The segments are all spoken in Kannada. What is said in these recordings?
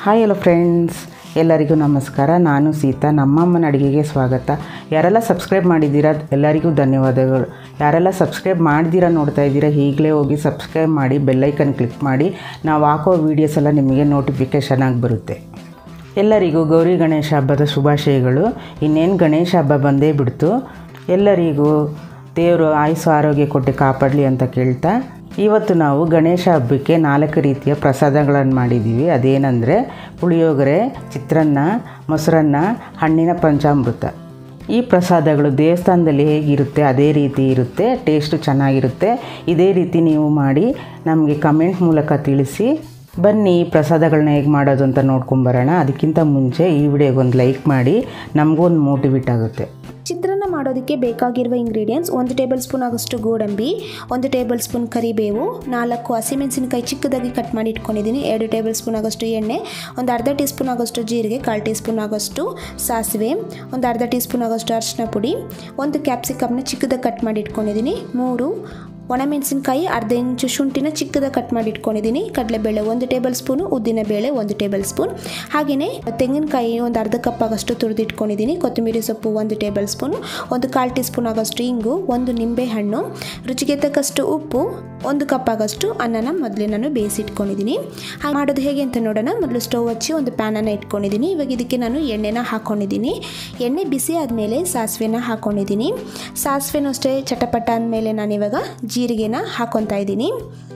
ಹಾಯ್ ಹಲೋ ಫ್ರೆಂಡ್ಸ್ ಎಲ್ಲರಿಗೂ ನಮಸ್ಕಾರ ನಾನು ಸೀತಾ ನಮ್ಮಮ್ಮನ ಅಡುಗೆಗೆ ಸ್ವಾಗತ ಯಾರೆಲ್ಲ ಸಬ್ಸ್ಕ್ರೈಬ್ ಮಾಡಿದ್ದೀರಾ ಎಲ್ಲರಿಗೂ ಧನ್ಯವಾದಗಳು ಯಾರೆಲ್ಲ ಸಬ್ಸ್ಕ್ರೈಬ್ ಮಾಡ್ದಿರಾ ನೋಡ್ತಾ ಇದ್ದೀರಾ ಈಗಲೇ ಹೋಗಿ ಸಬ್ಸ್ಕ್ರೈಬ್ ಮಾಡಿ ಬೆಲ್ಲೈಕನ್ ಕ್ಲಿಕ್ ಮಾಡಿ ನಾವು ಹಾಕೋ ವೀಡಿಯೋಸ್ ಎಲ್ಲ ನಿಮಗೆ ನೋಟಿಫಿಕೇಷನ್ ಆಗಿ ಬರುತ್ತೆ ಎಲ್ಲರಿಗೂ ಗೌರಿ ಗಣೇಶ ಹಬ್ಬದ ಶುಭಾಶಯಗಳು ಇನ್ನೇನು ಗಣೇಶ ಹಬ್ಬ ಬಂದೇ ಬಿಡ್ತು ಎಲ್ಲರಿಗೂ ದೇವರು ಆಯುಸ್ಸು ಆರೋಗ್ಯ ಕೊಟ್ಟು ಕಾಪಾಡಲಿ ಅಂತ ಕೇಳ್ತಾ ಇವತ್ತು ನಾವು ಗಣೇಶ ಹಬ್ಬಕ್ಕೆ ನಾಲ್ಕು ರೀತಿಯ ಪ್ರಸಾದಗಳನ್ನು ಮಾಡಿದ್ದೀವಿ ಅದೇನೆಂದರೆ ಪುಳಿಯೋಗರೆ ಚಿತ್ರಾನ್ನ ಮೊಸರನ್ನ ಹಣ್ಣಿನ ಪಂಚಾಮೃತ ಈ ಪ್ರಸಾದಗಳು ದೇವಸ್ಥಾನದಲ್ಲಿ ಹೇಗಿರುತ್ತೆ ಅದೇ ರೀತಿ ಇರುತ್ತೆ ಟೇಸ್ಟು ಚೆನ್ನಾಗಿರುತ್ತೆ ಇದೇ ರೀತಿ ನೀವು ಮಾಡಿ ನಮಗೆ ಕಮೆಂಟ್ ಮೂಲಕ ತಿಳಿಸಿ ಬನ್ನಿ ಈ ಪ್ರಸಾದಗಳನ್ನ ಹೇಗೆ ಮಾಡೋದು ಅಂತ ನೋಡ್ಕೊಂಬರೋಣ ಅದಕ್ಕಿಂತ ಮುಂಚೆ ಈ ವಿಡಿಯೋಗೊಂದು ಲೈಕ್ ಮಾಡಿ ನಮಗೊಂದು ಮೋಟಿವೇಟ್ ಆಗುತ್ತೆ ಚಿತ್ರಾನ್ನ ಮಾಡೋದಕ್ಕೆ ಬೇಕಾಗಿರುವ ಇಂಗ್ರೀಡಿಯೆಂಟ್ಸ್ ಒಂದು ಟೇಬಲ್ ಸ್ಪೂನ್ ಆಗೋಷ್ಟು ಗೋಡಂಬಿ ಒಂದು ಟೇಬಲ್ ಸ್ಪೂನ್ ಕರಿಬೇವು ನಾಲ್ಕು ಹಸಿಮೆಣಸಿನಕಾಯಿ ಚಿಕ್ಕದಾಗಿ ಕಟ್ ಮಾಡಿ ಇಟ್ಕೊಂಡಿದ್ದೀನಿ ಎರಡು ಟೇಬಲ್ ಸ್ಪೂನ್ ಆಗೋಷ್ಟು ಎಣ್ಣೆ ಒಂದು ಅರ್ಧ ಟೀ ಸ್ಪೂನ್ ಆಗೋಷ್ಟು ಜೀರಿಗೆ ಕಾಲು ಟೀ ಸ್ಪೂನ್ ಆಗೋಷ್ಟು ಸಾಸಿವೆ ಒಂದು ಅರ್ಧ ಟೀ ಸ್ಪೂನ್ ಆಗೋಷ್ಟು ಅರಿಶಿನ ಪುಡಿ ಒಂದು ಕ್ಯಾಪ್ಸಿಕಮ್ನ ಚಿಕ್ಕದಾಗಿ ಕಟ್ ಮಾಡಿ ಇಟ್ಕೊಂಡಿದ್ದೀನಿ ಮೂರು ಒಣಮೆಣಸಿನಕಾಯಿ ಅರ್ಧ ಇಂಚು ಶುಂಠಿನ ಚಿಕ್ಕದಾಗಿ ಕಟ್ ಮಾಡಿ ಇಟ್ಕೊಂಡಿದ್ದೀನಿ ಕಡಲೆಬೇಳೆ ಒಂದು ಟೇಬಲ್ ಸ್ಪೂನು ಉದ್ದಿನ ಬೇಳೆ ಒಂದು ಟೇಬಲ್ ಸ್ಪೂನ್ ಹಾಗೆಯೇ ತೆಂಗಿನಕಾಯಿ ಒಂದು ಅರ್ಧ ಕಪ್ ಆಗೋಷ್ಟು ತುರಿದಿಟ್ಕೊಂಡಿದ್ದೀನಿ ಕೊತ್ತಂಬರಿ ಸೊಪ್ಪು ಒಂದು ಟೇಬಲ್ ಸ್ಪೂನು ಒಂದು ಕಾಲು ಟೀ ಸ್ಪೂನ್ ಆಗೋಷ್ಟು ಇಂಗು ಒಂದು ನಿಂಬೆ ಹಣ್ಣು ರುಚಿಗೆ ತಕ್ಕಷ್ಟು ಉಪ್ಪು ಒಂದು ಕಪ್ ಆಗೋಷ್ಟು ಅನ್ನನ ಮೊದಲೇ ನಾನು ಬೇಯಿಸಿಟ್ಕೊಂಡಿದ್ದೀನಿ ಹಾಗೆ ಮಾಡೋದು ಹೇಗೆ ಅಂತ ನೋಡೋಣ ಮೊದಲು ಸ್ಟವ್ ಹಚ್ಚಿ ಒಂದು ಪ್ಯಾನನ್ನು ಇಟ್ಕೊಂಡಿದ್ದೀನಿ ಇವಾಗ ಇದಕ್ಕೆ ನಾನು ಎಣ್ಣೆನ ಹಾಕ್ಕೊಂಡಿದ್ದೀನಿ ಎಣ್ಣೆ ಬಿಸಿ ಆದಮೇಲೆ ಸಾಸಿವೆನ ಹಾಕ್ಕೊಂಡಿದ್ದೀನಿ ಸಾಸಿವೆನೂ ಅಷ್ಟೇ ಚಟಪಟ ಅಂದಮೇಲೆ ನಾನಿವಾಗ ಜೀರಿಗೆನ ಹಾಕ್ಕೊತಾ ಇದ್ದೀನಿ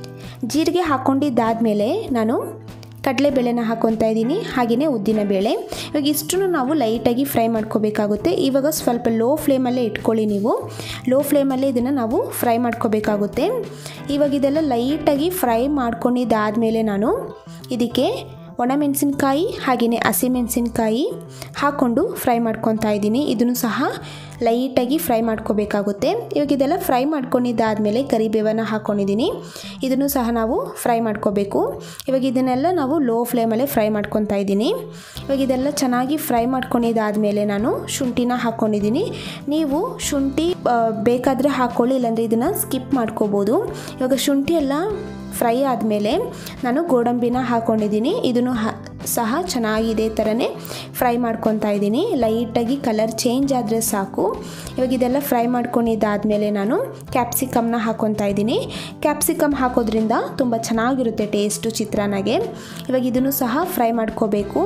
ಜೀರಿಗೆ ಹಾಕ್ಕೊಂಡಿದ್ದಾದಮೇಲೆ ನಾನು ಕಡಲೆಬೇಳೆನ ಹಾಕ್ಕೊತಾ ಇದ್ದೀನಿ ಹಾಗೆಯೇ ಉದ್ದಿನ ಬೇಳೆ ಇವಾಗ ಇಷ್ಟನ್ನು ನಾವು ಲೈಟಾಗಿ ಫ್ರೈ ಮಾಡ್ಕೋಬೇಕಾಗುತ್ತೆ ಇವಾಗ ಸ್ವಲ್ಪ ಲೋ ಫ್ಲೇಮಲ್ಲೇ ಇಟ್ಕೊಳ್ಳಿ ನೀವು ಲೋ ಫ್ಲೇಮಲ್ಲೇ ಇದನ್ನು ನಾವು ಫ್ರೈ ಮಾಡ್ಕೋಬೇಕಾಗುತ್ತೆ ಇವಾಗ ಇದೆಲ್ಲ ಲೈಟಾಗಿ ಫ್ರೈ ಮಾಡ್ಕೊಂಡಿದ್ದಾದಮೇಲೆ ನಾನು ಇದಕ್ಕೆ ಒಣಮೆಣಸಿನ್ಕಾಯಿ ಹಾಗೆಯೇ ಹಸಿಮೆಣಸಿನ್ಕಾಯಿ ಹಾಕ್ಕೊಂಡು ಫ್ರೈ ಮಾಡ್ಕೊತಾ ಇದ್ದೀನಿ ಇದನ್ನು ಸಹ ಲೈಟಾಗಿ ಫ್ರೈ ಮಾಡ್ಕೋಬೇಕಾಗುತ್ತೆ ಇವಾಗ ಇದೆಲ್ಲ ಫ್ರೈ ಮಾಡ್ಕೊಂಡಿದ್ದಾದಮೇಲೆ ಕರಿಬೇವನ್ನು ಹಾಕ್ಕೊಂಡಿದ್ದೀನಿ ಇದನ್ನು ಸಹ ನಾವು ಫ್ರೈ ಮಾಡ್ಕೋಬೇಕು ಇವಾಗ ಇದನ್ನೆಲ್ಲ ನಾವು ಲೋ ಫ್ಲೇಮಲ್ಲೇ ಫ್ರೈ ಮಾಡ್ಕೊತಾ ಇದ್ದೀನಿ ಇವಾಗ ಇದೆಲ್ಲ ಚೆನ್ನಾಗಿ ಫ್ರೈ ಮಾಡ್ಕೊಂಡಿದ್ದಾದಮೇಲೆ ನಾನು ಶುಂಠಿನ ಹಾಕ್ಕೊಂಡಿದ್ದೀನಿ ನೀವು ಶುಂಠಿ ಬೇಕಾದರೆ ಹಾಕ್ಕೊಳ್ಳಿ ಇಲ್ಲಾಂದರೆ ಇದನ್ನು ಸ್ಕಿಪ್ ಮಾಡ್ಕೋಬೋದು ಇವಾಗ ಶುಂಠಿ ಎಲ್ಲ ಫ್ರೈ ಆದಮೇಲೆ ನಾನು ಗೋಡಂಬಿನ ಹಾಕ್ಕೊಂಡಿದ್ದೀನಿ ಇದನ್ನು ಹ ಸಹ ಚೆನ್ನಾಗಿ ಇದೇ ಥರನೇ ಫ್ರೈ ಮಾಡ್ಕೊತಾ ಇದ್ದೀನಿ ಲೈಟಾಗಿ ಕಲರ್ ಚೇಂಜ್ ಆದರೆ ಸಾಕು ಇವಾಗ ಇದೆಲ್ಲ ಫ್ರೈ ಮಾಡ್ಕೊಂಡಿದ್ದಾದಮೇಲೆ ನಾನು ಕ್ಯಾಪ್ಸಿಕಮ್ನ ಹಾಕ್ಕೊತಾ ಇದ್ದೀನಿ ಕ್ಯಾಪ್ಸಿಕಮ್ ಹಾಕೋದ್ರಿಂದ ತುಂಬ ಚೆನ್ನಾಗಿರುತ್ತೆ ಟೇಸ್ಟು ಚಿತ್ರಾನ್ನಗೆ ಇವಾಗ ಇದನ್ನು ಸಹ ಫ್ರೈ ಮಾಡ್ಕೋಬೇಕು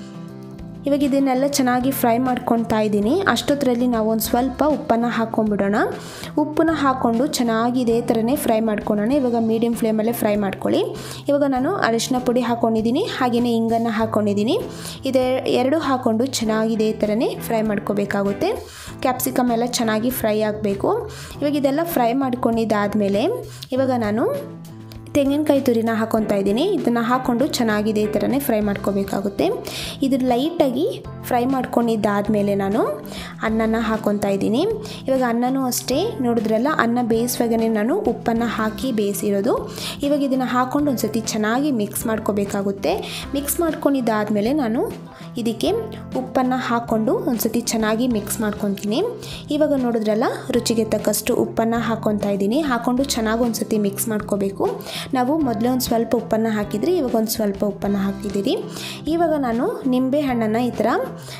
ಇವಾಗ ಇದನ್ನೆಲ್ಲ ಚೆನ್ನಾಗಿ ಫ್ರೈ ಮಾಡ್ಕೊತಾ ಇದ್ದೀನಿ ಅಷ್ಟೊತ್ತರಲ್ಲಿ ನಾವು ಒಂದು ಸ್ವಲ್ಪ ಉಪ್ಪನ್ನು ಹಾಕ್ಕೊಂಬಿಡೋಣ ಉಪ್ಪನ್ನ ಹಾಕ್ಕೊಂಡು ಚೆನ್ನಾಗಿ ಇದೇ ಥರನೇ ಫ್ರೈ ಮಾಡ್ಕೊಳ್ಳೋಣ ಇವಾಗ ಮೀಡಿಯಮ್ ಫ್ಲೇಮಲ್ಲೇ ಫ್ರೈ ಮಾಡ್ಕೊಳ್ಳಿ ಇವಾಗ ನಾನು ಅರಿಶಿನ ಪುಡಿ ಹಾಕ್ಕೊಂಡಿದ್ದೀನಿ ಹಾಗೆಯೇ ಇಂಗನ್ನು ಹಾಕ್ಕೊಂಡಿದ್ದೀನಿ ಇದೇ ಎರಡು ಹಾಕ್ಕೊಂಡು ಚೆನ್ನಾಗಿ ಇದೇ ಥರನೇ ಫ್ರೈ ಮಾಡ್ಕೋಬೇಕಾಗುತ್ತೆ ಕ್ಯಾಪ್ಸಿಕಮ್ ಎಲ್ಲ ಚೆನ್ನಾಗಿ ಫ್ರೈ ಆಗಬೇಕು ಇವಾಗ ಇದೆಲ್ಲ ಫ್ರೈ ಮಾಡ್ಕೊಂಡಿದ್ದಾದಮೇಲೆ ಇವಾಗ ನಾನು ತೆಂಗಿನಕಾಯಿ ತುರಿನ ಹಾಕ್ಕೊತಾ ಇದ್ದೀನಿ ಇದನ್ನು ಹಾಕ್ಕೊಂಡು ಚೆನ್ನಾಗಿ ಇದೇ ಥರನೇ ಫ್ರೈ ಮಾಡ್ಕೋಬೇಕಾಗುತ್ತೆ ಇದು ಲೈಟಾಗಿ ಫ್ರೈ ಮಾಡ್ಕೊಂಡಿದ್ದಾದಮೇಲೆ ನಾನು ಅನ್ನನ ಹಾಕ್ಕೊತಾ ಇದ್ದೀನಿ ಇವಾಗ ಅನ್ನನೂ ಅಷ್ಟೇ ನೋಡಿದ್ರಲ್ಲ ಅನ್ನ ಬೇಯಿಸುವಾಗನೇ ನಾನು ಉಪ್ಪನ್ನು ಹಾಕಿ ಬೇಯಿಸಿರೋದು ಇವಾಗ ಇದನ್ನು ಹಾಕ್ಕೊಂಡು ಒಂದು ಸತಿ ಚೆನ್ನಾಗಿ ಮಿಕ್ಸ್ ಮಾಡ್ಕೋಬೇಕಾಗುತ್ತೆ ಮಿಕ್ಸ್ ಮಾಡ್ಕೊಂಡಿದ್ದಾದಮೇಲೆ ನಾನು ಇದಕ್ಕೆ ಉಪ್ಪನ್ನು ಹಾಕ್ಕೊಂಡು ಒಂದು ಸತಿ ಚೆನ್ನಾಗಿ ಮಿಕ್ಸ್ ಮಾಡ್ಕೊತೀನಿ ಇವಾಗ ನೋಡಿದ್ರಲ್ಲ ರುಚಿಗೆ ತಕ್ಕಷ್ಟು ಉಪ್ಪನ್ನು ಹಾಕ್ಕೊತಾ ಇದ್ದೀನಿ ಹಾಕ್ಕೊಂಡು ಚೆನ್ನಾಗಿ ಒಂದು ಸತಿ ಮಿಕ್ಸ್ ಮಾಡ್ಕೋಬೇಕು ನಾವು ಮೊದಲೇ ಒಂದು ಸ್ವಲ್ಪ ಉಪ್ಪನ್ನು ಹಾಕಿದ್ರಿ ಇವಾಗ ಒಂದು ಸ್ವಲ್ಪ ಉಪ್ಪನ್ನು ಹಾಕಿದ್ದೀರಿ ಇವಾಗ ನಾನು ನಿಂಬೆ ಹಣ್ಣನ್ನು ಈ ಥರ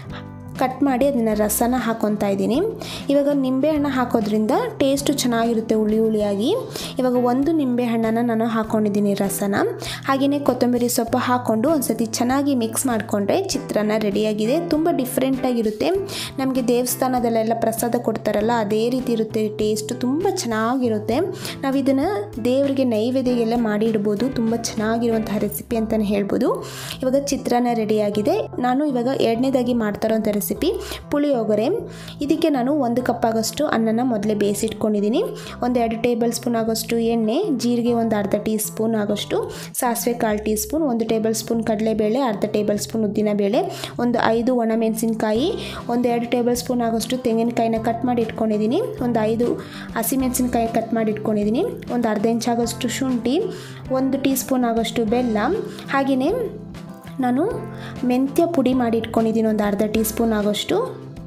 ಕಟ್ ಮಾಡಿ ಅದನ್ನು ರಸನ ಹಾಕ್ಕೊತಾ ಇದ್ದೀನಿ ಇವಾಗ ನಿಂಬೆಹಣ್ಣು ಹಾಕೋದ್ರಿಂದ ಟೇಸ್ಟು ಚೆನ್ನಾಗಿರುತ್ತೆ ಹುಳಿ ಹುಳಿಯಾಗಿ ಇವಾಗ ಒಂದು ನಿಂಬೆಹಣ್ಣನ್ನು ನಾನು ಹಾಕ್ಕೊಂಡಿದ್ದೀನಿ ರಸನ ಹಾಗೆಯೇ ಕೊತ್ತಂಬರಿ ಸೊಪ್ಪು ಹಾಕ್ಕೊಂಡು ಒಂದು ಸತಿ ಚೆನ್ನಾಗಿ ಮಿಕ್ಸ್ ಮಾಡಿಕೊಂಡ್ರೆ ಚಿತ್ರಾನ್ನ ರೆಡಿಯಾಗಿದೆ ತುಂಬ ಡಿಫ್ರೆಂಟಾಗಿರುತ್ತೆ ನಮಗೆ ದೇವಸ್ಥಾನದಲ್ಲೆಲ್ಲ ಪ್ರಸಾದ ಕೊಡ್ತಾರಲ್ಲ ಅದೇ ರೀತಿ ಇರುತ್ತೆ ಟೇಸ್ಟು ತುಂಬ ಚೆನ್ನಾಗಿರುತ್ತೆ ನಾವು ಇದನ್ನು ದೇವರಿಗೆ ನೈವೇದ್ಯಗೆಲ್ಲ ಮಾಡಿ ಇಡ್ಬೋದು ತುಂಬ ಚೆನ್ನಾಗಿರುವಂತಹ ರೆಸಿಪಿ ಅಂತಲೇ ಹೇಳ್ಬೋದು ಇವಾಗ ಚಿತ್ರಾನ್ನ ರೆಡಿಯಾಗಿದೆ ನಾನು ಇವಾಗ ಎರಡನೇದಾಗಿ ಮಾಡ್ತಾ ಇರೋಂಥ ರೆಸಿಪಿ ಪುಳಿಯೋಗರೆ ಇದಕ್ಕೆ ನಾನು ಒಂದು ಕಪ್ ಆಗೋಷ್ಟು ಅನ್ನನ ಮೊದಲೇ ಬೇಯಿಸಿಟ್ಕೊಂಡಿದ್ದೀನಿ ಒಂದು ಎರಡು ಟೇಬಲ್ ಸ್ಪೂನ್ ಆಗೋಷ್ಟು ಎಣ್ಣೆ ಜೀರಿಗೆ ಒಂದು ಅರ್ಧ ಟೀ ಸ್ಪೂನ್ ಆಗೋಷ್ಟು ಸಾಸಿವೆ ಕಾಲು ಟೀ ಸ್ಪೂನ್ ಒಂದು ಟೇಬಲ್ ಸ್ಪೂನ್ ಕಡಲೆಬೇಳೆ ಅರ್ಧ ಟೇಬಲ್ ಸ್ಪೂನ್ ಉದ್ದಿನಬೇಳೆ ಒಂದು ಐದು ಒಣಮೆಣಸಿನ್ಕಾಯಿ ಒಂದು ಎರಡು ಟೇಬಲ್ ಸ್ಪೂನ್ ಆಗೋಷ್ಟು ತೆಂಗಿನಕಾಯಿನ ಕಟ್ ಮಾಡಿ ಇಟ್ಕೊಂಡಿದ್ದೀನಿ ಒಂದು ಐದು ಹಸಿಮೆಣಸಿನ್ಕಾಯಿ ಕಟ್ ಮಾಡಿ ಇಟ್ಕೊಂಡಿದ್ದೀನಿ ಒಂದು ಅರ್ಧ ಇಂಚ್ ಆಗೋಷ್ಟು ಶುಂಠಿ ಒಂದು ಟೀ ಸ್ಪೂನ್ ಆಗೋಷ್ಟು ಬೆಲ್ಲ ಹಾಗೆಯೇ ನಾನು ಮೆಂತ್ಯ ಪುಡಿ ಮಾಡಿ ಇಟ್ಕೊಂಡಿದ್ದೀನಿ ಒಂದು ಅರ್ಧ ಟೀ ಸ್ಪೂನ್ ಆಗೋಷ್ಟು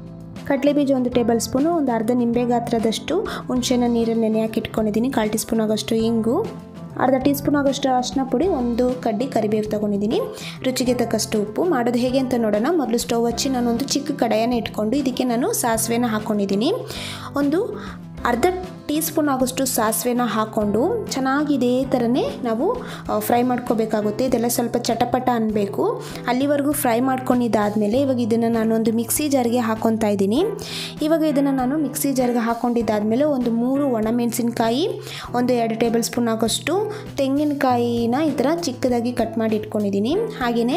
ಕಡಲೆ ಬೀಜ ಒಂದು ಟೇಬಲ್ ಸ್ಪೂನು ಒಂದು ಅರ್ಧ ನಿಂಬೆ ಗಾತ್ರದಷ್ಟು ಹುಣಸೆನ ನೀರಲ್ಲಿ ನೆನೆ ಹಾಕಿ ಇಟ್ಕೊಂಡಿದ್ದೀನಿ ಕಾಲು ಟೀ ಸ್ಪೂನ್ ಆಗೋಷ್ಟು ಇಂಗು ಅರ್ಧ ಟೀ ಸ್ಪೂನ್ ಆಗೋಷ್ಟು ಅರಿಶಿನ ಪುಡಿ ಒಂದು ಕಡ್ಡಿ ಕರಿಬೇವು ತೊಗೊಂಡಿದ್ದೀನಿ ರುಚಿಗೆ ತಕ್ಕಷ್ಟು ಉಪ್ಪು ಮಾಡೋದು ಹೇಗೆ ಅಂತ ನೋಡೋಣ ಮೊದಲು ಸ್ಟವ್ ಹಚ್ಚಿ ನಾನೊಂದು ಚಿಕ್ಕ ಕಡಾಯನ್ನು ಇಟ್ಕೊಂಡು ಇದಕ್ಕೆ ನಾನು ಸಾಸಿವೆನ ಹಾಕ್ಕೊಂಡಿದ್ದೀನಿ ಒಂದು ಅರ್ಧ ಟೀ ಸ್ಪೂನ್ ಆಗೋಷ್ಟು ಸಾಸಿವೆನ ಹಾಕ್ಕೊಂಡು ಚೆನ್ನಾಗಿ ಇದೇ ಥರನೇ ನಾವು ಫ್ರೈ ಮಾಡ್ಕೋಬೇಕಾಗುತ್ತೆ ಇದೆಲ್ಲ ಸ್ವಲ್ಪ ಚಟಪಟ ಅನ್ನಬೇಕು ಅಲ್ಲಿವರೆಗೂ ಫ್ರೈ ಮಾಡ್ಕೊಂಡಿದ್ದಾದಮೇಲೆ ಇವಾಗ ಇದನ್ನು ನಾನು ಒಂದು ಮಿಕ್ಸಿ ಜಾರ್ಗೆ ಹಾಕ್ಕೊತಾ ಇದ್ದೀನಿ ಇವಾಗ ಇದನ್ನು ನಾನು ಮಿಕ್ಸಿ ಜಾರ್ಗೆ ಹಾಕ್ಕೊಂಡಿದ್ದಾದಮೇಲೆ ಒಂದು ಮೂರು ಒಣಮೆಣಸಿನ್ಕಾಯಿ ಒಂದು ಎರಡು ಟೇಬಲ್ ಸ್ಪೂನ್ ಆಗೋಷ್ಟು ತೆಂಗಿನಕಾಯಿನ ಈ ಥರ ಚಿಕ್ಕದಾಗಿ ಕಟ್ ಮಾಡಿ ಇಟ್ಕೊಂಡಿದ್ದೀನಿ ಹಾಗೆಯೇ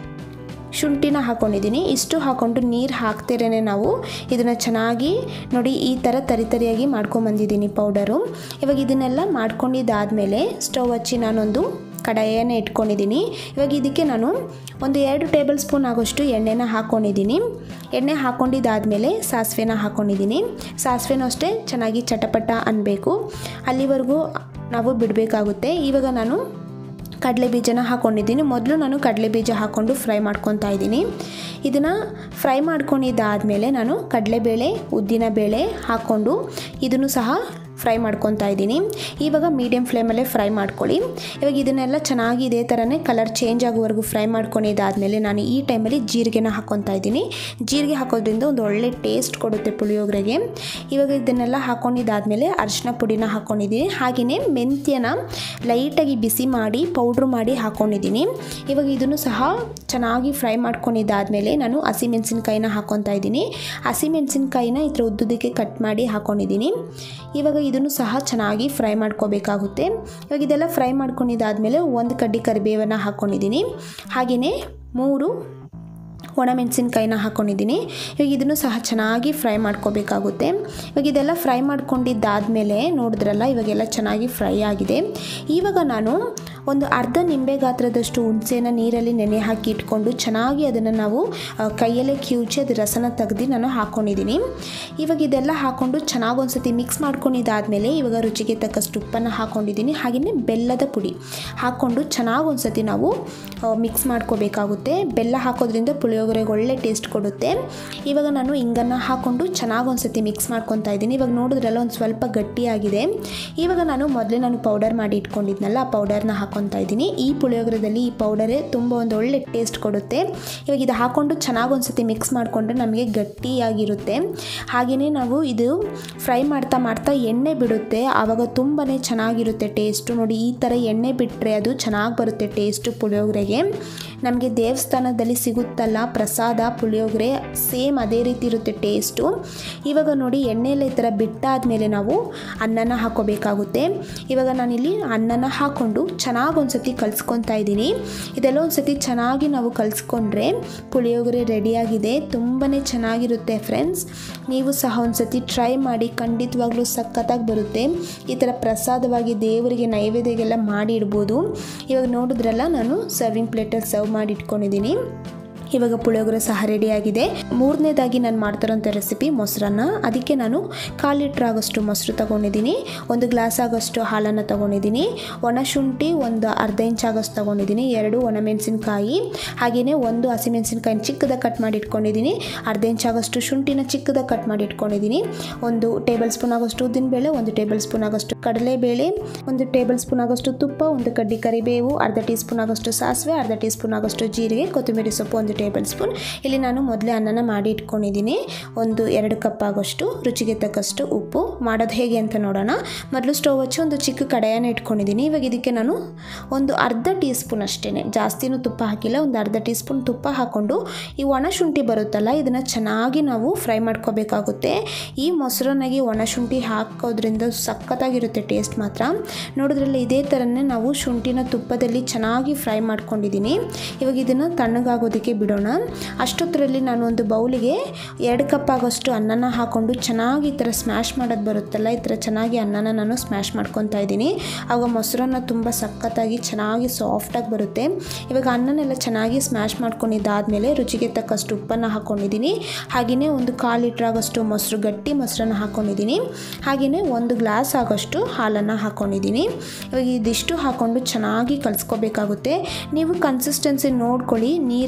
ಶುಂಠಿನ ಹಾಕ್ಕೊಂಡಿದ್ದೀನಿ ಇಷ್ಟು ಹಾಕ್ಕೊಂಡು ನೀರು ಹಾಕ್ತಿರೇ ನಾವು ಇದನ್ನು ಚೆನ್ನಾಗಿ ನೋಡಿ ಈ ಥರ ತರಿತರಿಯಾಗಿ ಮಾಡ್ಕೊಂಬಂದಿದ್ದೀನಿ ಪೌಡರು ಇವಾಗ ಇದನ್ನೆಲ್ಲ ಮಾಡ್ಕೊಂಡಿದ್ದಾದಮೇಲೆ ಸ್ಟವ್ ಹಚ್ಚಿ ನಾನೊಂದು ಕಡಾಯನ್ನು ಇಟ್ಕೊಂಡಿದ್ದೀನಿ ಇವಾಗ ಇದಕ್ಕೆ ನಾನು ಒಂದು ಎರಡು ಟೇಬಲ್ ಸ್ಪೂನ್ ಆಗೋಷ್ಟು ಎಣ್ಣೆನ ಹಾಕ್ಕೊಂಡಿದ್ದೀನಿ ಎಣ್ಣೆ ಹಾಕ್ಕೊಂಡಿದ್ದಾದಮೇಲೆ ಸಾಸಿವೆನ ಹಾಕ್ಕೊಂಡಿದ್ದೀನಿ ಸಾಸಿವೆನೂ ಅಷ್ಟೇ ಚೆನ್ನಾಗಿ ಚಟಪಟ ಅನ್ನಬೇಕು ಅಲ್ಲಿವರೆಗೂ ನಾವು ಬಿಡಬೇಕಾಗುತ್ತೆ ಇವಾಗ ನಾನು ಕಡಲೆ ಬೀಜನ ಹಾಕ್ಕೊಂಡಿದ್ದೀನಿ ಮೊದಲು ನಾನು ಕಡಲೆ ಬೀಜ ಹಾಕ್ಕೊಂಡು ಫ್ರೈ ಮಾಡ್ಕೊತಾ ಇದ್ದೀನಿ ಇದನ್ನು ಫ್ರೈ ಮಾಡ್ಕೊಂಡಿದ್ದಾದಮೇಲೆ ನಾನು ಕಡಲೆಬೇಳೆ ಉದ್ದಿನಬೇಳೆ ಹಾಕ್ಕೊಂಡು ಇದನ್ನು ಸಹ ಫ್ರೈ ಮಾಡ್ಕೊತಾ ಇದ್ದೀನಿ ಇವಾಗ ಮೀಡಿಯಮ್ ಫ್ಲೇಮಲ್ಲೇ ಫ್ರೈ ಮಾಡ್ಕೊಳ್ಳಿ ಇವಾಗ ಇದನ್ನೆಲ್ಲ ಚೆನ್ನಾಗಿ ಇದೇ ಥರನೇ ಕಲರ್ ಚೇಂಜ್ ಆಗೋವರೆಗೂ ಫ್ರೈ ಮಾಡ್ಕೊಂಡಿದ್ದಾದಮೇಲೆ ನಾನು ಈ ಟೈಮಲ್ಲಿ ಜೀರಿಗೆನ ಹಾಕ್ಕೊತಾ ಇದ್ದೀನಿ ಜೀರಿಗೆ ಹಾಕೋದ್ರಿಂದ ಒಂದು ಒಳ್ಳೆ ಟೇಸ್ಟ್ ಕೊಡುತ್ತೆ ಪುಳಿಯೋಗರೆಗೆ ಇವಾಗ ಇದನ್ನೆಲ್ಲ ಹಾಕ್ಕೊಂಡಿದ್ದಾದಮೇಲೆ ಅರಿಶಿನ ಪುಡಿನ ಹಾಕ್ಕೊಂಡಿದ್ದೀನಿ ಹಾಗೆಯೇ ಮೆಂತ್ಯನ ಲೈಟಾಗಿ ಬಿಸಿ ಮಾಡಿ ಪೌಡ್ರ್ ಮಾಡಿ ಹಾಕ್ಕೊಂಡಿದ್ದೀನಿ ಇವಾಗ ಇದನ್ನು ಸಹ ಚೆನ್ನಾಗಿ ಫ್ರೈ ಮಾಡ್ಕೊಂಡಿದ್ದಾದಮೇಲೆ ನಾನು ಹಸಿಮೆಣಸಿನ್ಕಾಯಿನ ಹಾಕ್ಕೊತಾ ಇದ್ದೀನಿ ಹಸಿಮೆಣಸಿನ್ಕಾಯಿನ ಈ ಥರ ಉದ್ದುದಕ್ಕೆ ಕಟ್ ಮಾಡಿ ಹಾಕ್ಕೊಂಡಿದ್ದೀನಿ ಇವಾಗ ಇದನ್ನು ಸಹ ಚೆನ್ನಾಗಿ ಫ್ರೈ ಮಾಡ್ಕೋಬೇಕಾಗುತ್ತೆ ಇವಾಗ ಇದೆಲ್ಲ ಫ್ರೈ ಮಾಡ್ಕೊಂಡಿದ್ದಾದಮೇಲೆ ಒಂದು ಕಡ್ಡಿ ಕರಿಬೇವನ್ನು ಹಾಕ್ಕೊಂಡಿದ್ದೀನಿ ಹಾಗೆಯೇ ಮೂರು ಒಣಮೆಣಸಿನ್ಕಾಯಿನ ಹಾಕ್ಕೊಂಡಿದ್ದೀನಿ ಇವಾಗ ಇದನ್ನು ಸಹ ಚೆನ್ನಾಗಿ ಫ್ರೈ ಮಾಡ್ಕೋಬೇಕಾಗುತ್ತೆ ಇವಾಗ ಇದೆಲ್ಲ ಫ್ರೈ ಮಾಡ್ಕೊಂಡಿದ್ದಾದಮೇಲೆ ನೋಡಿದ್ರಲ್ಲ ಇವಾಗೆಲ್ಲ ಚೆನ್ನಾಗಿ ಫ್ರೈ ಆಗಿದೆ ಇವಾಗ ನಾನು ಒಂದು ಅರ್ಧ ನಿಂಬೆ ಗಾತ್ರದಷ್ಟು ಹುಣಸೆನ ನೀರಲ್ಲಿ ನೆನೆ ಹಾಕಿ ಇಟ್ಕೊಂಡು ಚೆನ್ನಾಗಿ ಅದನ್ನು ನಾವು ಆ, ಕೈಯಲ್ಲೇ ಕಿವುಚಿ ಅದು ರಸನ ತೆಗ್ದು ನಾನು ಹಾಕ್ಕೊಂಡಿದ್ದೀನಿ ಇವಾಗ ಇದೆಲ್ಲ ಹಾಕ್ಕೊಂಡು ಚೆನ್ನಾಗಿ ಒಂದ್ಸತಿ ಮಿಕ್ಸ್ ಮಾಡ್ಕೊಂಡಿದ್ದಾದಮೇಲೆ ಇವಾಗ ರುಚಿಗೆ ತಕ್ಕಷ್ಟು ಉಪ್ಪನ್ನು ಹಾಕ್ಕೊಂಡಿದ್ದೀನಿ ಹಾಗೆಯೇ ಬೆಲ್ಲದ ಪುಡಿ ಹಾಕ್ಕೊಂಡು ಚೆನ್ನಾಗಿ ಒಂದ್ಸತಿ ನಾವು ಮಿಕ್ಸ್ ಮಾಡ್ಕೋಬೇಕಾಗುತ್ತೆ ಬೆಲ್ಲ ಹಾಕೋದ್ರಿಂದ ಪುಳಿಯೋಗರೆಗೆ ಒಳ್ಳೆ ಟೇಸ್ಟ್ ಕೊಡುತ್ತೆ ಇವಾಗ ನಾನು ಹಿಂಗನ್ನು ಹಾಕ್ಕೊಂಡು ಚೆನ್ನಾಗಿ ಒಂದ್ಸತಿ ಮಿಕ್ಸ್ ಮಾಡ್ಕೊತಾ ಇದ್ದೀನಿ ಇವಾಗ ನೋಡಿದ್ರಲ್ಲ ಒಂದು ಸ್ವಲ್ಪ ಗಟ್ಟಿಯಾಗಿದೆ ಇವಾಗ ನಾನು ಮೊದಲೇ ನಾನು ಪೌಡರ್ ಮಾಡಿ ಇಟ್ಕೊಂಡಿದ್ನಲ್ಲ ಆ ಪೌಡರ್ನ ಹಾಕ್ಕೊತಾ ಇದ್ದೀನಿ ಈ ಪುಳಿಯೋಗರದಲ್ಲಿ ಈ ಪೌಡರೇ ತುಂಬ ಒಂದು ಒಳ್ಳೆ ಟೇಸ್ಟ್ ಕೊಡುತ್ತೆ ಇವಾಗ ಇದು ಹಾಕ್ಕೊಂಡು ಚೆನ್ನಾಗಿ ಒಂದ್ಸತಿ ಮಿಕ್ಸ್ ಮಾಡಿಕೊಂಡ್ರೆ ನಮಗೆ ಗಟ್ಟಿಯಾಗಿರುತ್ತೆ ಹಾಗೆಯೇ ನಾವು ಇದು ಫ್ರೈ ಮಾಡ್ತಾ ಮಾಡ್ತಾ ಎಣ್ಣೆ ಬಿಡುತ್ತೆ ಆವಾಗ ತುಂಬಾ ಚೆನ್ನಾಗಿರುತ್ತೆ ಟೇಸ್ಟು ನೋಡಿ ಈ ಥರ ಎಣ್ಣೆ ಬಿಟ್ಟರೆ ಅದು ಚೆನ್ನಾಗಿ ಬರುತ್ತೆ ಟೇಸ್ಟು ಪುಳಿಯೋಗರೆಗೆ ನಮಗೆ ದೇವಸ್ಥಾನದಲ್ಲಿ ಸಿಗುತ್ತಲ್ಲ ಪ್ರಸಾದ ಪುಳಿಯೋಗರೆ ಸೇಮ್ ಅದೇ ರೀತಿ ಇರುತ್ತೆ ಟೇಸ್ಟು ಇವಾಗ ನೋಡಿ ಎಣ್ಣೆಯಲ್ಲಿ ಈ ಥರ ಬಿಟ್ಟಾದಮೇಲೆ ನಾವು ಅನ್ನನ ಹಾಕೋಬೇಕಾಗುತ್ತೆ ಇವಾಗ ನಾನಿಲ್ಲಿ ಅನ್ನನ ಹಾಕ್ಕೊಂಡು ಚೆನ್ನಾಗಿ ಒಂದ್ಸತಿ ಕಲಿಸ್ಕೊತಾ ಇದ್ದೀನಿ ಇದೆಲ್ಲ ಒಂದ್ಸತಿ ಚೆನ್ನಾಗಿ ನಾವು ಕಲಿಸ್ಕೊಂಡ್ರೆ ಪುಳಿಯೋಗರೆ ರೆಡಿಯಾಗಿದೆ ತುಂಬಾ ಚೆನ್ನಾಗಿರುತ್ತೆ ಫ್ರೆಂಡ್ಸ್ ನೀವು ಸಹ ಒಂದ್ಸತಿ ಟ್ರೈ ಮಾಡಿ ಖಂಡಿತವಾಗ್ಲೂ ಸಖತ್ತಾಗಿ ಬರುತ್ತೆ ಈ ಥರ ಪ್ರಸಾದವಾಗಿ ದೇವರಿಗೆ ನೈವೇದ್ಯಗೆಲ್ಲ ಮಾಡಿ ಇಡ್ಬೋದು ಇವಾಗ ನೋಡಿದ್ರಲ್ಲ ನಾನು ಸರ್ವಿಂಗ್ ಪ್ಲೇಟಲ್ಲಿ ಸರ್ವ್ ಮಾಡಿ ಇಟ್ಕೊಂಡಿದ್ದೀನಿ ಇವಾಗ ಪುಳಿಯೋಗರೆ ಸಹ ರೆಡಿಯಾಗಿದೆ ಮೂರನೇದಾಗಿ ನಾನು ಮಾಡ್ತಿರೋಂಥ ರೆಸಿಪಿ ಮೊಸರನ್ನ ಅದಕ್ಕೆ ನಾನು ಕಾಲು ಲೀಟ್ರ್ ಆಗೋಷ್ಟು ಮೊಸರು ತೊಗೊಂಡಿದ್ದೀನಿ ಒಂದು ಗ್ಲಾಸ್ ಆಗೋಷ್ಟು ಹಾಲನ್ನು ತೊಗೊಂಡಿದ್ದೀನಿ ಒಣ ಶುಂಠಿ ಒಂದು ಅರ್ಧ ಇಂಚ್ ಆಗೋಷ್ಟು ತೊಗೊಂಡಿದ್ದೀನಿ ಎರಡು ಒಣಮೆಣಸಿನ್ಕಾಯಿ ಹಾಗೆಯೇ ಒಂದು ಹಸಿಮೆಣಸಿನ್ಕಾಯಿನ ಚಿಕ್ಕದಾಗಿ ಕಟ್ ಮಾಡಿ ಇಟ್ಕೊಂಡಿದ್ದೀನಿ ಅರ್ಧ ಇಂಚ್ ಆಗೋಷ್ಟು ಶುಂಠಿನ ಚಿಕ್ಕದಾಗಿ ಕಟ್ ಮಾಡಿ ಇಟ್ಕೊಂಡಿದ್ದೀನಿ ಒಂದು ಟೇಬಲ್ ಸ್ಪೂನ್ ಆಗೋಷ್ಟು ಉದ್ದಿನಬೇಳೆ ಒಂದು ಟೇಬಲ್ ಸ್ಪೂನ್ ಆಗೋಷ್ಟು ಕಡಲೆಬೇಳೆ ಒಂದು ಟೇಬಲ್ ಸ್ಪೂನ್ ಆಗೋಷ್ಟು ತುಪ್ಪ ಒಂದು ಕಡ್ಡಿ ಕರಿಬೇವು ಅರ್ಧ ಟೀ ಸ್ಪೂನ್ ಆಗೋಷ್ಟು ಸಾಸಿವೆ ಅರ್ಧ ಟೀ ಸ್ಪೂನ್ ಆಗೋಷ್ಟು ಜೀರಿಗೆ ಕೊತ್ತಂಬರಿ ಸೊಪ್ಪು ಒಂದು ಟೇಬಲ್ ಸ್ಪೂನ್ ಇಲ್ಲಿ ನಾನು ಮೊದಲೇ ಅನ್ನನ ಮಾಡಿ ಇಟ್ಕೊಂಡಿದ್ದೀನಿ ಒಂದು ಎರಡು ಕಪ್ ಆಗೋಷ್ಟು ರುಚಿಗೆ ತಕ್ಕಷ್ಟು ಉಪ್ಪು ಮಾಡೋದು ಹೇಗೆ ಅಂತ ನೋಡೋಣ ಮೊದಲು ಸ್ಟವ್ ಹಚ್ಚಿ ಒಂದು ಚಿಕ್ಕ ಕಡಾಯನ್ನು ಇಟ್ಕೊಂಡಿದ್ದೀನಿ ಇವಾಗ ಇದಕ್ಕೆ ನಾನು ಒಂದು ಅರ್ಧ ಟೀ ಸ್ಪೂನ್ ಅಷ್ಟೇ ಜಾಸ್ತಿನೂ ತುಪ್ಪ ಹಾಕಿಲ್ಲ ಒಂದು ಅರ್ಧ ಟೀ ಸ್ಪೂನ್ ತುಪ್ಪ ಹಾಕ್ಕೊಂಡು ಈ ಒಣ ಶುಂಠಿ ಬರುತ್ತಲ್ಲ ಇದನ್ನು ಚೆನ್ನಾಗಿ ನಾವು ಫ್ರೈ ಮಾಡ್ಕೋಬೇಕಾಗುತ್ತೆ ಈ ಮೊಸರನ್ನಾಗಿ ಒಣ ಶುಂಠಿ ಹಾಕೋದ್ರಿಂದ ಸಖತ್ತಾಗಿರುತ್ತೆ ಟೇಸ್ಟ್ ಮಾತ್ರ ನೋಡಿದ್ರಲ್ಲ ಇದೇ ಥರನೇ ನಾವು ಶುಂಠಿನ ತುಪ್ಪದಲ್ಲಿ ಚೆನ್ನಾಗಿ ಫ್ರೈ ಮಾಡ್ಕೊಂಡಿದ್ದೀನಿ ಇವಾಗ ಇದನ್ನು ತಣ್ಣಗಾಗೋದಕ್ಕೆ ಬಿಡೋಣ ಅಷ್ಟೊತ್ತರಲ್ಲಿ ನಾನು ಒಂದು ಬೌಲಿಗೆ ಎರಡು ಕಪ್ ಆಗೋಷ್ಟು ಅನ್ನನ ಹಾಕ್ಕೊಂಡು ಚೆನ್ನಾಗಿ ಈ ಥರ ಸ್ಮ್ಯಾಶ್ ಮಾಡೋದು ಬರುತ್ತಲ್ಲ ಈ ಥರ ಚೆನ್ನಾಗಿ ಅನ್ನನ ನಾನು ಸ್ಮ್ಯಾಶ್ ಮಾಡ್ಕೊತಾ ಇದ್ದೀನಿ ಆಗ ಮೊಸರನ್ನ ತುಂಬ ಸಖತ್ತಾಗಿ ಚೆನ್ನಾಗಿ ಸಾಫ್ಟಾಗಿ ಬರುತ್ತೆ ಇವಾಗ ಅನ್ನನೆಲ್ಲ ಚೆನ್ನಾಗಿ ಸ್ಮ್ಯಾಶ್ ಮಾಡ್ಕೊಂಡಿದ್ದಾದಮೇಲೆ ರುಚಿಗೆ ತಕ್ಕಷ್ಟು ಉಪ್ಪನ್ನು ಹಾಕ್ಕೊಂಡಿದ್ದೀನಿ ಹಾಗೆಯೇ ಒಂದು ಕಾಲು ಲೀಟ್ರ್ ಆಗೋಷ್ಟು ಮೊಸರು ಗಟ್ಟಿ ಮೊಸರನ್ನ ಹಾಕ್ಕೊಂಡಿದ್ದೀನಿ ಹಾಗೆಯೇ ಒಂದು ಗ್ಲಾಸ್ ಆಗೋಷ್ಟು ಹಾಲನ್ನು ಹಾಕ್ಕೊಂಡಿದ್ದೀನಿ ಇವಾಗ ಇದಿಷ್ಟು ಹಾಕ್ಕೊಂಡು ಚೆನ್ನಾಗಿ ಕಲಿಸ್ಕೋಬೇಕಾಗುತ್ತೆ ನೀವು ಕನ್ಸಿಸ್ಟೆನ್ಸಿ ನೋಡ್ಕೊಳ್ಳಿ ನೀರೇನಾದರೂ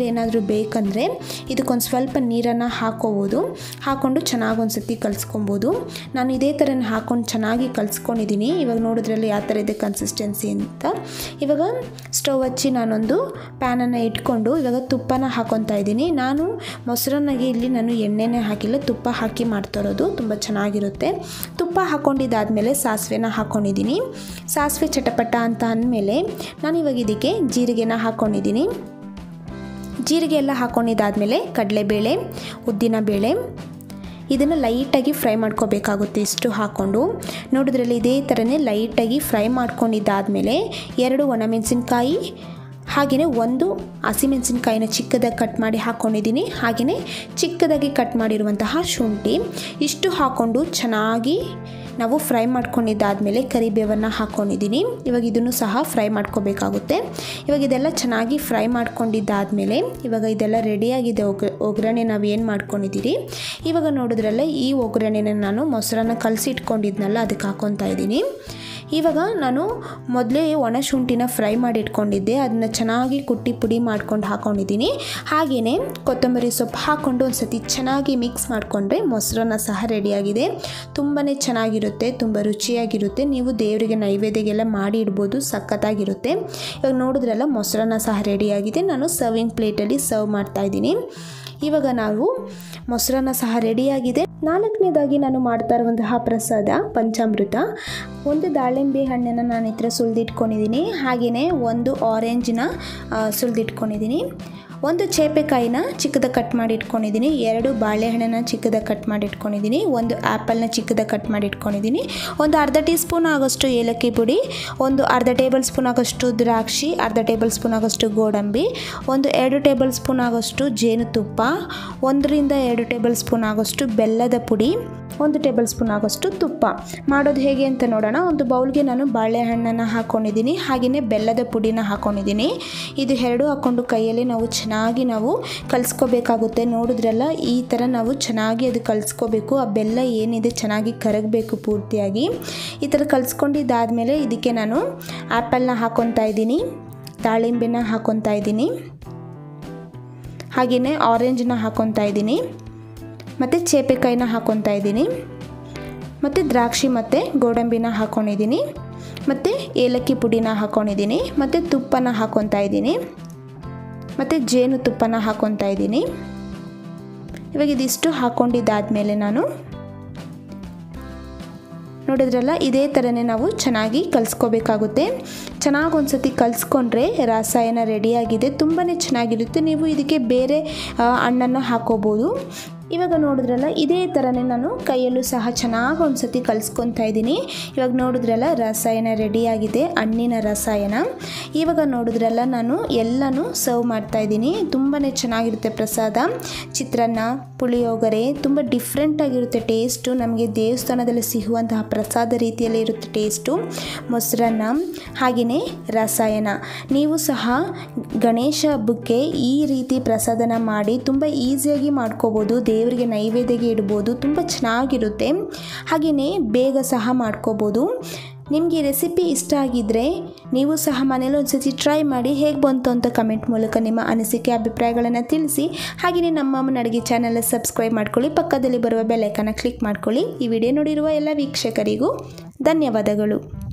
ಬೇಕಂದರೆ ಇದಕ್ಕೊಂದು ಸ್ವಲ್ಪ ನೀರನ್ನು ಹಾಕೋಬೋದು ಹಾಕ್ಕೊಂಡು ಚೆನ್ನಾಗಿ ಒಂದು ಸತಿ ಕಲಿಸ್ಕೊಬೋದು ನಾನು ಇದೇ ಥರ ಹಾಕ್ಕೊಂಡು ಚೆನ್ನಾಗಿ ಕಲಿಸ್ಕೊಂಡಿದ್ದೀನಿ ಇವಾಗ ನೋಡಿದ್ರಲ್ಲಿ ಯಾವ ಥರ ಇದೆ ಕನ್ಸಿಸ್ಟೆನ್ಸಿ ಅಂತ ಇವಾಗ ಸ್ಟವ್ ಹಚ್ಚಿ ನಾನೊಂದು ಪ್ಯಾನನ್ನು ಇಟ್ಕೊಂಡು ಇವಾಗ ತುಪ್ಪನ ಹಾಕೊತಾ ಇದ್ದೀನಿ ನಾನು ಮೊಸರನ್ನಾಗೆ ಇಲ್ಲಿ ನಾನು ಎಣ್ಣೆನೇ ಹಾಕಿಲ್ಲ ತುಪ್ಪ ಹಾಕಿ ಮಾಡ್ತಿರೋದು ತುಂಬ ಚೆನ್ನಾಗಿರುತ್ತೆ ತುಪ್ಪ ಹಾಕ್ಕೊಂಡಿದ್ದಾದಮೇಲೆ ಸಾಸಿವೆನ ಹಾಕ್ಕೊಂಡಿದ್ದೀನಿ ಸಾಸಿವೆ ಚಟಪಟ ಅಂತ ಅಂದಮೇಲೆ ನಾನು ಇವಾಗ ಇದಕ್ಕೆ ಜೀರಿಗೆನ ಹಾಕ್ಕೊಂಡಿದ್ದೀನಿ ಜೀರಿಗೆ ಎಲ್ಲ ಹಾಕ್ಕೊಂಡಿದ್ದಾದಮೇಲೆ ಕಡಲೆಬೇಳೆ ಉದ್ದಿನಬೇಳೆ ಇದನ್ನು ಲೈಟಾಗಿ ಫ್ರೈ ಮಾಡ್ಕೋಬೇಕಾಗುತ್ತೆ ಇಷ್ಟು ಹಾಕ್ಕೊಂಡು ನೋಡಿದ್ರಲ್ಲಿ ಇದೇ ಥರನೇ ಲೈಟಾಗಿ ಫ್ರೈ ಮಾಡ್ಕೊಂಡಿದ್ದಾದಮೇಲೆ ಎರಡು ಒಣಮೆಣಸಿನ್ಕಾಯಿ ಹಾಗೆಯೇ ಒಂದು ಹಸಿಮೆಣಸಿನ್ಕಾಯಿನ ಚಿಕ್ಕದಾಗಿ ಕಟ್ ಮಾಡಿ ಹಾಕ್ಕೊಂಡಿದ್ದೀನಿ ಹಾಗೆಯೇ ಚಿಕ್ಕದಾಗಿ ಕಟ್ ಮಾಡಿರುವಂತಹ ಶುಂಠಿ ಇಷ್ಟು ಹಾಕ್ಕೊಂಡು ಚೆನ್ನಾಗಿ ನಾವು ಫ್ರೈ ಮಾಡ್ಕೊಂಡಿದ್ದಾದಮೇಲೆ ಕರಿಬೇವನ್ನು ಹಾಕ್ಕೊಂಡಿದ್ದೀನಿ ಇವಾಗ ಇದನ್ನು ಸಹ ಫ್ರೈ ಮಾಡ್ಕೋಬೇಕಾಗುತ್ತೆ ಇವಾಗ ಇದೆಲ್ಲ ಚೆನ್ನಾಗಿ ಫ್ರೈ ಮಾಡ್ಕೊಂಡಿದ್ದಾದಮೇಲೆ ಇವಾಗ ಇದೆಲ್ಲ ರೆಡಿಯಾಗಿದೆ ಒಗ್ ಒಗ್ಗರಣೆ ನಾವು ಏನು ಮಾಡ್ಕೊಂಡಿದ್ದೀರಿ ಇವಾಗ ನೋಡಿದ್ರಲ್ಲ ಈ ಒಗ್ಗರಣೆನ ನಾನು ಮೊಸರನ್ನ ಕಲಸಿ ಇಟ್ಕೊಂಡಿದ್ನಲ್ಲ ಅದಕ್ಕೆ ಹಾಕ್ಕೊತಾ ಇದ್ದೀನಿ ಇವಾಗ ನಾನು ಮೊದಲೇ ಒಣ ಶುಂಠಿನ ಫ್ರೈ ಮಾಡಿ ಇಟ್ಕೊಂಡಿದ್ದೆ ಅದನ್ನ ಚೆನ್ನಾಗಿ ಕುಟ್ಟಿ ಪುಡಿ ಮಾಡ್ಕೊಂಡು ಹಾಕ್ಕೊಂಡಿದ್ದೀನಿ ಹಾಗೆಯೇ ಕೊತ್ತಂಬರಿ ಸೊಪ್ಪು ಹಾಕ್ಕೊಂಡು ಒಂದು ಸತಿ ಚೆನ್ನಾಗಿ ಮಿಕ್ಸ್ ಮಾಡಿಕೊಂಡ್ರೆ ಮೊಸರನ್ನ ಸಹ ರೆಡಿಯಾಗಿದೆ ತುಂಬಾ ಚೆನ್ನಾಗಿರುತ್ತೆ ತುಂಬ ರುಚಿಯಾಗಿರುತ್ತೆ ನೀವು ದೇವರಿಗೆ ನೈವೇದ್ಯಗೆಲ್ಲ ಮಾಡಿ ಇಡ್ಬೋದು ಸಖತ್ತಾಗಿರುತ್ತೆ ಇವಾಗ ನೋಡಿದ್ರಲ್ಲ ಮೊಸರನ್ನ ಸಹ ರೆಡಿಯಾಗಿದೆ ನಾನು ಸರ್ವಿಂಗ್ ಪ್ಲೇಟಲ್ಲಿ ಸರ್ವ್ ಮಾಡ್ತಾಯಿದ್ದೀನಿ ಇವಾಗ ನಾವು ಮೊಸರನ್ನ ಸಹ ರೆಡಿಯಾಗಿದೆ ನಾಲ್ಕನೇದಾಗಿ ನಾನು ಮಾಡ್ತಾ ಇರುವಂತಹ ಪ್ರಸಾದ ಪಂಚಾಮೃತ ಒಂದು ದಾಳಿಂಬೆ ಹಣ್ಣನ್ನು ನಾನು ಹತ್ರ ಸುಲಿದಿಟ್ಕೊಂಡಿದ್ದೀನಿ ಹಾಗೆಯೇ ಒಂದು ಆರೆಂಜಿನ ಸುಲಿದಿಟ್ಕೊಂಡಿದ್ದೀನಿ ಒಂದು ಚೇಪೆಕಾಯಿನ ಚಿಕ್ಕದಾಗಿ ಕಟ್ ಮಾಡಿ ಇಟ್ಕೊಂಡಿದ್ದೀನಿ ಎರಡು ಬಾಳೆಹಣ್ಣನ್ನ ಚಿಕ್ಕದಾಗಿ ಕಟ್ ಮಾಡಿ ಇಟ್ಕೊಂಡಿದ್ದೀನಿ ಒಂದು ಆ್ಯಪಲ್ನ ಚಿಕ್ಕದಾಗಿ ಕಟ್ ಮಾಡಿ ಇಟ್ಕೊಂಡಿದ್ದೀನಿ ಒಂದು ಅರ್ಧ ಟೀ ಸ್ಪೂನ್ ಆಗೋಷ್ಟು ಏಲಕ್ಕಿ ಪುಡಿ ಒಂದು ಅರ್ಧ ಟೇಬಲ್ ಸ್ಪೂನ್ ಆಗೋಷ್ಟು ದ್ರಾಕ್ಷಿ ಅರ್ಧ ಟೇಬಲ್ ಸ್ಪೂನ್ ಆಗೋಷ್ಟು ಗೋಡಂಬಿ ಒಂದು ಎರಡು ಟೇಬಲ್ ಸ್ಪೂನ್ ಆಗೋಷ್ಟು ಜೇನುತುಪ್ಪ ಒಂದರಿಂದ ಎರಡು ಟೇಬಲ್ ಸ್ಪೂನ್ ಆಗೋಷ್ಟು ಬೆಲ್ಲದ ಪುಡಿ ಒಂದು ಟೇಬಲ್ ಸ್ಪೂನ್ ಆಗೋಷ್ಟು ತುಪ್ಪ ಮಾಡೋದು ಹೇಗೆ ಅಂತ ನೋಡೋಣ ಒಂದು ಬೌಲ್ಗೆ ನಾನು ಬಾಳೆಹಣ್ಣನ್ನು ಹಾಕ್ಕೊಂಡಿದ್ದೀನಿ ಹಾಗೆಯೇ ಬೆಲ್ಲದ ಪುಡಿನ ಹಾಕ್ಕೊಂಡಿದ್ದೀನಿ ಇದು ಎರಡು ಹಾಕ್ಕೊಂಡು ಕೈಯಲ್ಲಿ ನಾವು ಚೆನ್ನಾಗಿ ನಾವು ಕಲಿಸ್ಕೋಬೇಕಾಗುತ್ತೆ ನೋಡಿದ್ರಲ್ಲ ಈ ಥರ ನಾವು ಚೆನ್ನಾಗಿ ಅದು ಕಲಿಸ್ಕೋಬೇಕು ಆ ಬೆಲ್ಲ ಏನಿದೆ ಚೆನ್ನಾಗಿ ಕರಗಬೇಕು ಪೂರ್ತಿಯಾಗಿ ಈ ಥರ ಕಲಿಸ್ಕೊಂಡಿದ್ದಾದಮೇಲೆ ಇದಕ್ಕೆ ನಾನು ಆ್ಯಪಲ್ನ ಹಾಕ್ಕೊತಾ ಇದ್ದೀನಿ ದಾಳಿಂಬೆನ ಹಾಕ್ಕೊತಾ ಇದ್ದೀನಿ ಹಾಗೆಯೇ ಆರೆಂಜನ್ನ ಹಾಕ್ಕೊತಾ ಇದ್ದೀನಿ ಮತ್ತು ಚೇಪೆಕಾಯಿನ ಹಾಕ್ಕೊತಾ ಇದ್ದೀನಿ ಮತ್ತು ದ್ರಾಕ್ಷಿ ಮತ್ತು ಗೋಡಂಬಿನ ಹಾಕ್ಕೊಂಡಿದ್ದೀನಿ ಮತ್ತು ಏಲಕ್ಕಿ ಪುಡಿನ ಹಾಕ್ಕೊಂಡಿದ್ದೀನಿ ಮತ್ತು ತುಪ್ಪನ ಹಾಕ್ಕೊತಾ ಇದ್ದೀನಿ ಮತ್ತು ಜೇನುತುಪ್ಪನ ಹಾಕ್ಕೊತಾ ಇದ್ದೀನಿ ಇವಾಗ ಇದಿಷ್ಟು ಹಾಕ್ಕೊಂಡಿದ್ದಾದಮೇಲೆ ನಾನು ನೋಡಿದ್ರಲ್ಲ ಇದೇ ಥರನೇ ನಾವು ಚೆನ್ನಾಗಿ ಕಲಿಸ್ಕೋಬೇಕಾಗುತ್ತೆ ಚೆನ್ನಾಗಿ ಒಂದು ಸತಿ ಕಲಿಸ್ಕೊಂಡ್ರೆ ರಾಸಾಯನ ರೆಡಿಯಾಗಿದೆ ತುಂಬಾ ಚೆನ್ನಾಗಿರುತ್ತೆ ನೀವು ಇದಕ್ಕೆ ಬೇರೆ ಹಣ್ಣನ್ನು ಹಾಕೋಬೋದು ಇವಾಗ ನೋಡಿದ್ರಲ್ಲ ಇದೇ ಥರನೇ ನಾನು ಕೈಯಲ್ಲೂ ಸಹ ಚೆನ್ನಾಗಿ ಒಂದು ಸತಿ ಕಲಿಸ್ಕೊತಾ ಇದ್ದೀನಿ ಇವಾಗ ನೋಡಿದ್ರಲ್ಲ ರಸಾಯನ ರೆಡಿಯಾಗಿದೆ ಹಣ್ಣಿನ ರಸಾಯನ ಇವಾಗ ನೋಡಿದ್ರಲ್ಲ ನಾನು ಎಲ್ಲನೂ ಸರ್ವ್ ಮಾಡ್ತಾ ಇದ್ದೀನಿ ತುಂಬಾ ಚೆನ್ನಾಗಿರುತ್ತೆ ಪ್ರಸಾದ ಚಿತ್ರಾನ್ನ ಪುಳಿಯೋಗರೆ ತುಂಬ ಡಿಫ್ರೆಂಟಾಗಿರುತ್ತೆ ಟೇಸ್ಟು ನಮಗೆ ದೇವಸ್ಥಾನದಲ್ಲಿ ಸಿಗುವಂತಹ ಪ್ರಸಾದ ರೀತಿಯಲ್ಲಿ ಇರುತ್ತೆ ಟೇಸ್ಟು ಮೊಸರನ್ನ ಹಾಗೆಯೇ ರಸಾಯನ ನೀವು ಸಹ ಗಣೇಶ ಹಬ್ಬಕ್ಕೆ ಈ ರೀತಿ ಪ್ರಸಾದನ ಮಾಡಿ ತುಂಬ ಈಸಿಯಾಗಿ ಮಾಡ್ಕೋಬೋದು ದೇವರಿಗೆ ನೈವೇದ್ಯಗೆ ಇಡ್ಬೋದು ತುಂಬ ಚೆನ್ನಾಗಿರುತ್ತೆ ಹಾಗೆಯೇ ಬೇಗ ಸಹ ಮಾಡ್ಕೋಬೋದು ನಿಮಗೆ ರೆಸಿಪಿ ಇಷ್ಟ ಆಗಿದ್ದರೆ ನೀವು ಸಹ ಮನೇಲಿ ಒಂದು ಸತಿ ಟ್ರೈ ಮಾಡಿ ಹೇಗೆ ಬಂತು ಅಂತ ಕಮೆಂಟ್ ಮೂಲಕ ನಿಮ್ಮ ಅನಿಸಿಕೆ ಅಭಿಪ್ರಾಯಗಳನ್ನು ತಿಳಿಸಿ ಹಾಗೆಯೇ ನಮ್ಮ ಅಮ್ಮನ ಅಡುಗೆ ಚಾನಲ್ ಸಬ್ಸ್ಕ್ರೈಬ್ ಮಾಡ್ಕೊಳ್ಳಿ ಪಕ್ಕದಲ್ಲಿ ಬರುವ ಬೆಲ್ಲೈಕನ್ನ ಕ್ಲಿಕ್ ಮಾಡ್ಕೊಳ್ಳಿ ಈ ವಿಡಿಯೋ ನೋಡಿರುವ ಎಲ್ಲ ವೀಕ್ಷಕರಿಗೂ ಧನ್ಯವಾದಗಳು